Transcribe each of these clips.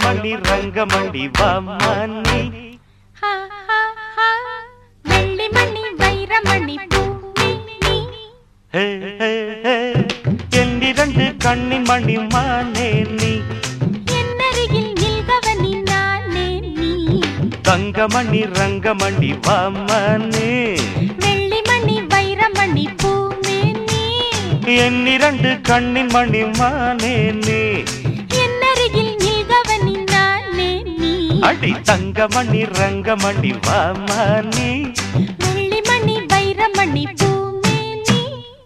தங்கமணி ரங்கமணி வாமணி ஹா, ஹா, ஹா. வெள்ளிமணி வைரமணி பூமி நீ. ஹே, ஹே, ஹே. என்னிரண்டு கண்ணின் மணி மானே நீ என்னருகில் நில்பவனி நானே நீ. தங்கமணி ரங்கமணி வாமணி வெள்ளிமணி வைரமணி பூமி நீ. என்னிரண்டு கண்ணின் மணி மானே நீ என்னருகில் நில்பவனி நானே நீ. அடி தங்கமணி ரங்கமணி வாமணி வெள்ளிமணி வைரமணி பூமி நீ.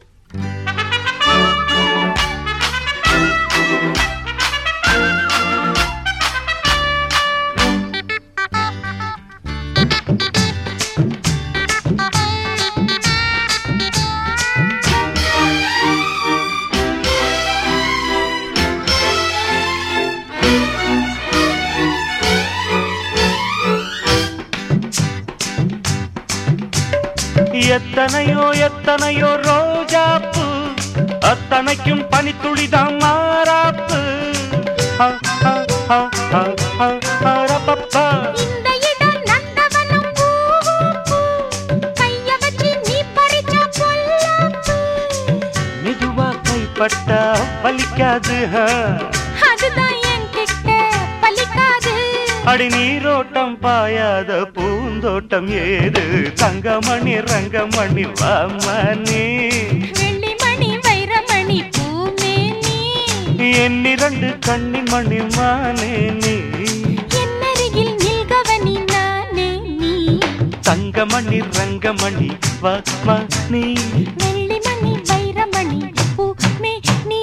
எத்தனையோ எத்தனையோ ரோஜாப்பு அத்தனைக்கும் பனித்துளிதான் மாறாப்பு ஹ, ஹ, ஹ, ஹ, ஹ, ஹ, ரப்பப்பா. இந்த இடம் நந்தவனம் பூவு பூ. கைய வச்சு நீ பறிச்சா பொல்லாப்பு. மெதுவா கைப்பட்டா வலிக்காது ஹ. அதுதான் என்கிட்ட பலிக்காது அடி நீரோட்டம் பாயாத பூந்தோட்டம் ஏது தங்கமணி ரங்கமணி வாமணி வெள்ளிமணி வைரமணி பூமேனி என்னிரண்டு கண்ணின் மணி மானே நீ என்னருகில் நில்கவனி நானே நீ தங்கமணி ரங்கமணி வாமணி வெள்ளிமணி வைரமணி பூமே நீ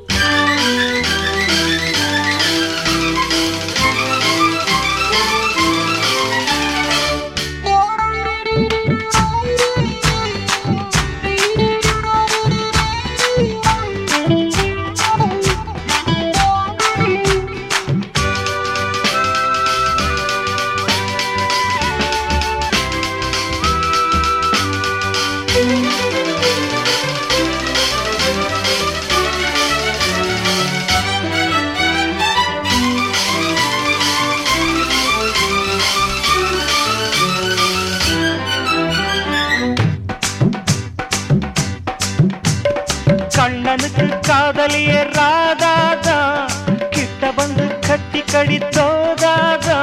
கண்ணனுக்கு காதலிய ராதாதா கிட்ட வந்து கட்டி கடித்தோதாதா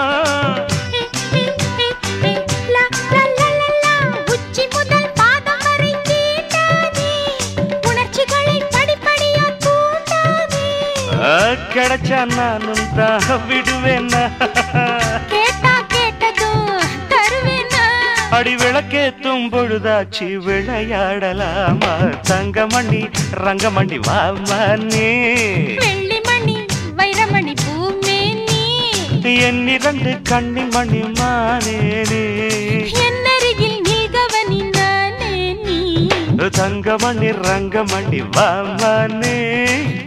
லா, லா, லா, லா, லா. உச்சி முதல் பாதம் வரை தீண்டாதே. உணர்ச்சிகளை படிப்படியா தூண்டாதே. ஆ, கிடைச்சா நானும் தான் விடுவேன்னா கேட்டா கேட்டதும் தருவேனா? அடி விளக்கேத்தும் பொழுதாச்சு விளையாடலாமா தங்கமணி ரங்கமணி வாமணி வெள்ளிமணி வைரமணி பூமேனி. என்னிரண்டு கண்ணின் மணி மானேனே என்னருகில் நில்கவனி நானே நீ தங்கமணி ரங்கமணி வாமணி